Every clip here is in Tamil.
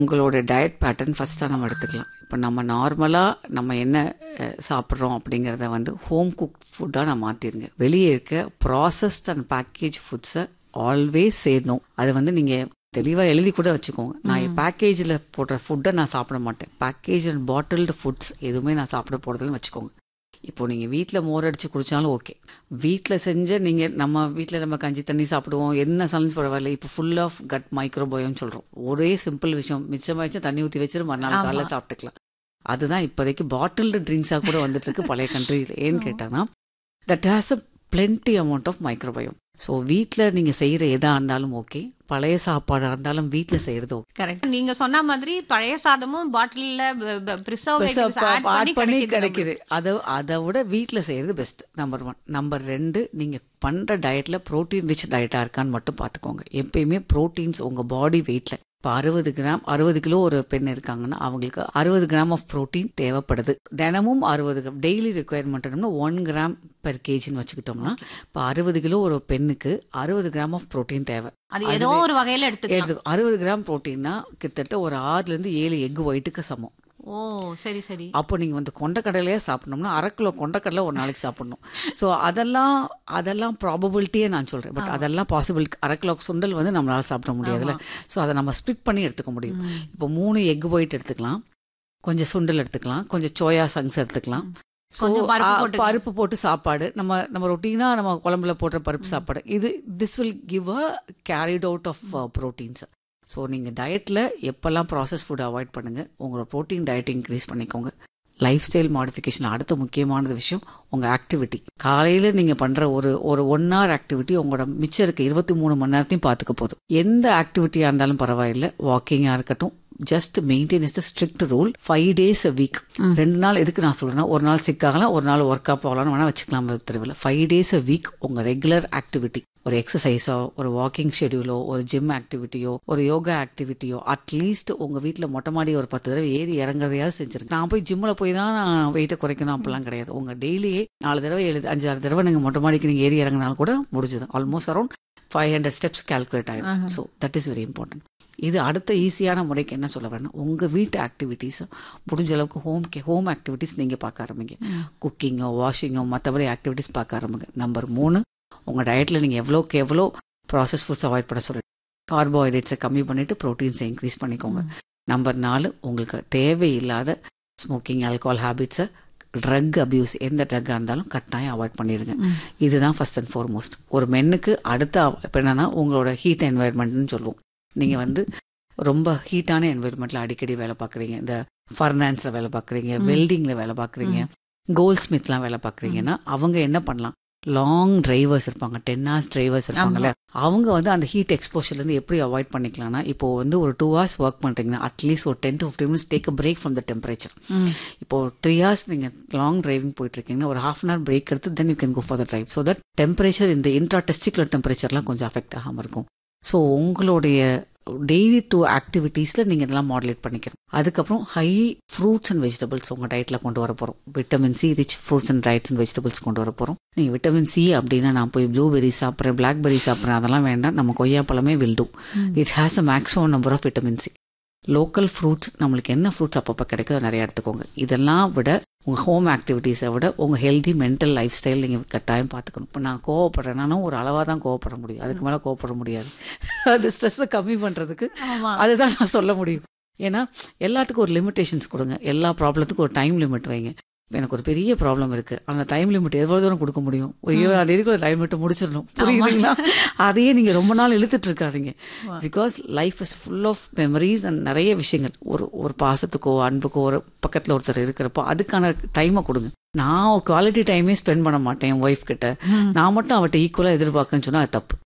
உங்களோட டயட் பேட்டர்ன் ஃபஸ்ட்டாக நம்ம எடுத்துக்கலாம் இப்போ நம்ம நார்மலாக நம்ம என்ன அஹ், சாப்பிட்றோம் அப்படிங்கிறத வந்து ஹோம் குக் ஃபுட்டாக நான் மாற்றிருங்க வெளியே இருக்க ப்ராசஸ்ட் அண்ட் பேக்கேஜ் ஃபுட்ஸை ஆல்வேஸ் சேரணும் அது வந்து நீங்கள் தெளிவாக எழுதி கூட வச்சுக்கோங்க நான் பேக்கேஜில் போடுற ஃபுட்டை நான் சாப்பிட மாட்டேன் பேக்கேஜ் அண்ட் பாட்டில்டு ஃபுட்ஸ் எதுவுமே நான் சாப்பிட போகிறதுன்னு வச்சுக்கோங்க இப்போ நீங்கள் வீட்டில் மோர் அடித்து குடித்தாலும் ஓகே வீட்டில் செஞ்ச நீங்கள் நம்ம வீட்டில் நம்ம கஞ்சி தண்ணி சாப்பிடுவோம் என்ன சலஞ்சு பரவாயில்ல இப்போ ஃபுல் ஆஃப் கட் மைக்ரோபயோன்னு சொல்கிறோம் ஒரே சிம்பிள் விஷயம் மிச்சமாயிடுச்சு தண்ணி ஊற்றி வச்சுட்டு மறுநாள் காலைல சாப்பிட்டுக்கலாம் அதுதான் இப்போதைக்கு பாட்டில்டு ட்ரிங்க்ஸாக கூட வந்துட்டு இருக்கு பழைய கண்ட்ரியில் ஏன்னு கேட்டாங்கன்னா that has a plenty amount of microbiome so வீட்டில் நீங்கள் செய்கிற எதாக இருந்தாலும் ஓகே பழைய சாப்பாடாக இருந்தாலும் வீட்டில் செய்கிறது ஓகே கரெக்ட் நீங்க சொன்ன மாதிரி பழைய சாதமும் பாட்டில்ல ப்ரிசர்வேட்டிவ்ஸ் ஆட் ஆட் பண்ணி பண்ணி கிடைக்குது அதை அதை விட வீட்டில் செய்கிறது பெஸ்ட் நம்பர் ஒன் நம்பர் ரெண்டு நீங்கள் பண்ணுற டயட்டில் ப்ரோட்டீன் ரிச் டயட்டாக இருக்கான்னு மட்டும் பார்த்துக்கோங்க எப்பயுமே ப்ரோட்டீன்ஸ் உங்கள் பாடி வெயிட்டில் இப்போ அறுபது கிராம் அறுபது கிலோ ஒரு பெண் இருக்காங்கன்னா அவங்களுக்கு அறுபது கிராம் ஆஃப் ப்ரோட்டீன் தேவைப்படுது தினமும் அறுபது கிராம் டெய்லி ரெக்குயர்மெண்ட்னா ஒன் கிராம் பெர் கேஜின்னு வச்சுக்கிட்டோம்னா இப்போ அறுபது கிலோ ஒரு பெண்ணுக்கு அறுபது கிராம் ஆஃப் ப்ரோட்டீன் தேவை அது ஏதோ ஒரு வகையில எடுத்துக்கலாம் எடுத்து அறுபது கிராம் ப்ரோட்டீன்னா கிட்டத்தட்ட ஒரு ஆறுலேருந்து ஏழு எக் ஒயிட்டுக்கு சமம் ஓ சரி சரி அப்போ நீங்கள் வந்து கொண்டக்கடலையே சாப்பிடணும்னா அரை கிலோ கொண்டக்கடலை ஒரு நாளைக்கு சாப்பிடணும் ஸோ அதெல்லாம் அதெல்லாம் ப்ராபபிலிட்டியே நான் சொல்கிறேன் பட் அதெல்லாம் பாசிபிள் அரை கிலோ சுண்டல் வந்து நம்மளால சாப்பிட முடியாதுல்ல ஸோ அதை நம்ம ஸ்ப்ளிட் பண்ணி எடுத்துக்க முடியும் இப்போ மூணு எக் ஒயிட் எடுத்துக்கலாம் கொஞ்சம் சுண்டல் எடுத்துக்கலாம் கொஞ்சம் சோயா சங்ஸ் எடுத்துக்கலாம் ஸோ கொஞ்சம் பருப்பு போட்டுக்கலாம். பருப்பு போட்டு சாப்பாடு நம்ம நம்ம ரொட்டீனாக நம்ம குழம்புல போடுற பருப்பு சாப்பாடு இது this will give a carried out of proteins so நீங்கள் டயட்டில் எப்போல்லாம் ப்ராசஸ் ஃபுட் அவாய்ட் பண்ணுங்கள் உங்களோட ப்ரோட்டீன் டயட் இன்க்ரீஸ் பண்ணிக்கோங்க லைஃப் ஸ்டைல் மாடிஃபிகேஷன் அடுத்த முக்கியமானது விஷயம் உங்கள் ஆக்டிவிட்டி காலையில் நீங்கள் பண்ணுற ஒரு ஒரு ஒன் ஹவர் ஆக்டிவிட்டி உங்களோட மிச்சம் இருக்க இருபத்தி மூணு மணி நேரத்தையும் பார்த்துக்க போதும் எந்த ஆக்டிவிட்டியாக இருந்தாலும் பரவாயில்லை வாக்கிங்காக இருக்கட்டும் just maintain is the strict rule five days a week ரெண்டு நாள் எதுக்கு நான் சொல்றேன்னா ஒரு நாள் சிக் ஆகலாம் ஒரு நாள் ஒர்க் அப் ஆகலாம்னு வேணா வச்சுக்கலாம் தெருவில் ஃபைவ் டேஸ் அ வீக் உங்க ரெகுலர் ஆக்டிவிட்டி ஒரு எக்ஸசைஸோ ஒரு வாக்கிங் ஷெடியூலோ ஒரு ஜிம் ஆக்டிவிட்டியோ ஒரு யோகா ஆக்டிவிட்டியோ அட்லீஸ்ட் உங்க வீட்டில் மொட்டை மாடி ஒரு பத்து தடவை ஏறி இறங்குறதையாவது செஞ்சிருக்கேன் நான் போய் ஜிம்மில் போய் தான் நான் வெயிட்டை குறைக்கணும் அப்படிலாம் கிடையாது உங்க டெய்லியே நாலு தடவை ஏழு அஞ்சாறு தடவை நீங்கள் மொட்டை மாடிக்கு நீங்கள் ஏறி இறங்கினாலும் கூட முடிஞ்சது almost around five hundred steps calculate ஆகிடும் so that is very important இது அடுத்த ஈஸியான முறைக்கு என்ன சொல்ல வரேன்னா உங்கள் வீட்டு ஆக்டிவிட்டீஸ் முடிஞ்ச அளவுக்கு ஹோம் கே ஹோம் ஆக்டிவிட்டீஸ் நீங்கள் பார்க்க ஆரம்பிங்க குக்கிங்கோ வாஷிங்கோ மற்றபடி ஆக்டிவிட்டீஸ் பார்க்க ஆரம்பிங்க நம்பர் மூணு உங்கள் டயட்டில் நீங்கள் எவ்வளோக்கு எவ்வளோ ப்ராசஸ் ஃபுட்ஸ் அவாய்ட் பண்ண சொல்லி கார்போஹைட்ரேட்ஸை கம்மி பண்ணிவிட்டு ப்ரோட்டீன்ஸை இன்க்ரீஸ் பண்ணிக்கோங்க நம்பர் நாலு உங்களுக்கு தேவையில்லாத ஸ்மோக்கிங் ஆல்கோஹால் ஹேபிட்ஸை ட்ரக் அபியூஸ் எந்த ட்ரக்காக இருந்தாலும் கட்டாயம் அவாய்ட் பண்ணிடுங்க இதுதான் ஃபர்ஸ்ட் அண்ட் foremost ஒரு மென்னுக்கு அடுத்த இப்போ என்னன்னா உங்களோட ஹீட் என்வாயர்மெண்ட்னு சொல்லுவோம் நீங்கள் வந்து ரொம்ப ஹீட்டான என்வாயர்மெண்ட்டில் அடிக்கடி வேலை பார்க்குறீங்க இந்த ஃபர்னான்ஸில் வேலை பார்க்குறீங்க வெல்டிங்கில் வேலை பார்க்குறீங்க கோல்ட் ஸ்மித்லாம் வேலை பார்க்குறீங்கன்னா அவங்க என்ன பண்ணலாம் லாங் டிரைவர்ஸ் இருப்பாங்க டென் ஹவர்ஸ் டிரைவர்ஸ் இருப்பாங்கல்ல அவங்க வந்து அந்த ஹீட் எக்ஸ்போஷர்லேருந்து எப்படி அவாய்ட் பண்ணிக்கலாம்னா இப்போ வந்து ஒரு டூ ஹவர்ஸ் ஒர்க் பண்ணுறீங்கன்னா அட்லீஸ்ட் ஒரு ten to fifteen minutes take a break from the temperature இப்போ த்ரீ ஹவர்ஸ் நீங்கள் லாங் டிரைவிங் போயிட்டு இருக்கீங்கன்னா ஒரு ஹாஃப் அன் ஹவர் பிரேக் எடுத்து then you can go for the drive so that temperature இந்த இன்ட்ரா டெஸ்டிகுலர் டெம்பரேச்சர்லாம் கொஞ்சம் அஃபெக்ட் ஆகாமல் இருக்கும் ஸோ உங்களுடைய டெய்லி டூ ஆக்டிவிட்டீஸில் நீங்கள் இதெல்லாம் மாடுலேட் பண்ணிக்கணும் அதுக்கப்புறம் ஹை ஃப்ரூட்ஸ் அண்ட் வெஜிடபிள்ஸ் உங்கள் டயட்டில் கொண்டு வர போகிறோம் vitamin C rich fruits and rights and vegetables கொண்டு வர போகிறோம் நீங்கள் விட்டமின் சி அப்படின்னா நான் போய் ப்ளூபெரி சாப்பிட்றேன் பிளாக்பெரி சாப்பிட்றேன் அதெல்லாம் வேண்டாம் நம்ம கொய்யாப்பழமே will do it has a maximum number of vitamin C local fruits நம்மளுக்கு என்ன ஃப்ரூட்ஸ் அப்பப்போ கிடைக்குதோ அதை நிறைய எடுத்துக்கோங்க இதெல்லாம் விட உங்கள் ஹோம் ஆக்டிவிட்டீஸை விட உங்கள் ஹெல்தி மென்டல் லைஃப் ஸ்டைல் நீங்கள் கட்டாயம் பார்த்துக்கணும் இப்போ நான் கோவப்படுறேனாலும் ஒரு அளவாக தான் கோவப்பட முடியும் அதுக்கு மேலே கோவப்பட முடியாது அது ஸ்ட்ரெஸ்ஸை கம்மி பண்ணுறதுக்கு ஆமா அதுதான் நான் சொல்ல முடியும் ஏன்னா எல்லாத்துக்கும் ஒரு லிமிடேஷன்ஸ் கொடுங்க எல்லா ப்ராப்ளத்துக்கும் ஒரு டைம் லிமிட் வைங்க இப்ப எனக்கு ஒரு பெரிய ப்ராப்ளம் இருக்கு அந்த டைம் லிமிட் எவ்வளவு தூரம் கொடுக்க முடியும் ஐயோ அந்த இதுக்குள்ள டைம் லிமிட் முடிச்சிடணும் புரியுதுங்களா அதையே நீங்க ரொம்ப நாள் இழுத்துட்டு இருக்காதீங்க because life is full of memories and நிறைய விஷயங்கள் ஒரு ஒரு பாசத்துக்கோ அன்புக்கோ ஒரு பக்கத்துல ஒருத்தர் இருக்கிறப்போ அதுக்கான டைமை கொடுங்க நான் குவாலிட்டி டைமே ஸ்பெண்ட் பண்ண மாட்டேன் என் ஒய்ஃப் கிட்ட நான் மட்டும் அவட்ட ஈக்குவலா எதிர்பார்க்கன்னு சொன்னா அது தப்பு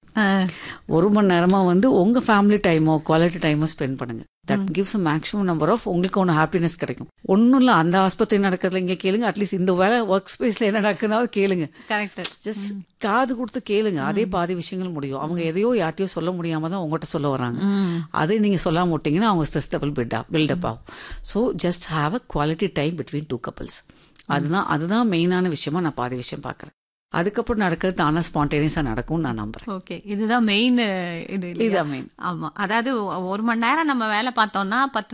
ஒரு மணி நேரமா வந்து உங்க ஃபேமிலி டைமோ குவாலிட்டி டைமோ ஸ்பெண்ட் பண்ணுங்க that gives maximum number of உங்களுக்கு ஒன்று ஹாப்பினஸ் கிடைக்கும் ஒன்றும் இல்லை அந்த ஆஸ்பத்திரி நடக்கிறதுல இங்கே கேளுங்க அட்லீஸ்ட் இந்த வேலை ஒர்க் ஸ்பேஸ்ல என்ன நடக்குதுனாலும் கேளுங்க கரெக்ட் ஜஸ்ட் காது கொடுத்து கேளுங்க அதே பாதி விஷயங்கள் முடியும் அவங்க எதையோ யார்ட்டையோ சொல்ல முடியாம தான் உங்கள்கிட்ட சொல்ல வராங்க அதை நீங்க சொல்லாம விட்டீங்கன்னா அவங்க ஸ்ட்ரெஸ் லெவல் பில்ட் பில்டப் ஆகும் so just have a quality time between two couples அதுதான் அதுதான் மெயினான விஷயமா நான் பாதி விஷயம் பார்க்குறேன் அதுக்கப்புறம் நடக்கிறது தானா ஸ்பான்டேனியஸாக நடக்கும்னு நான் நம்புறேன் ஓகே இதுதான் மெயின் இது இல்லையா? இதுதான் மெயின் ஆமா அதாவது ஒ- ஒரு மணி நேரம் நம்ம வேலை பார்த்தோம்னா பத்து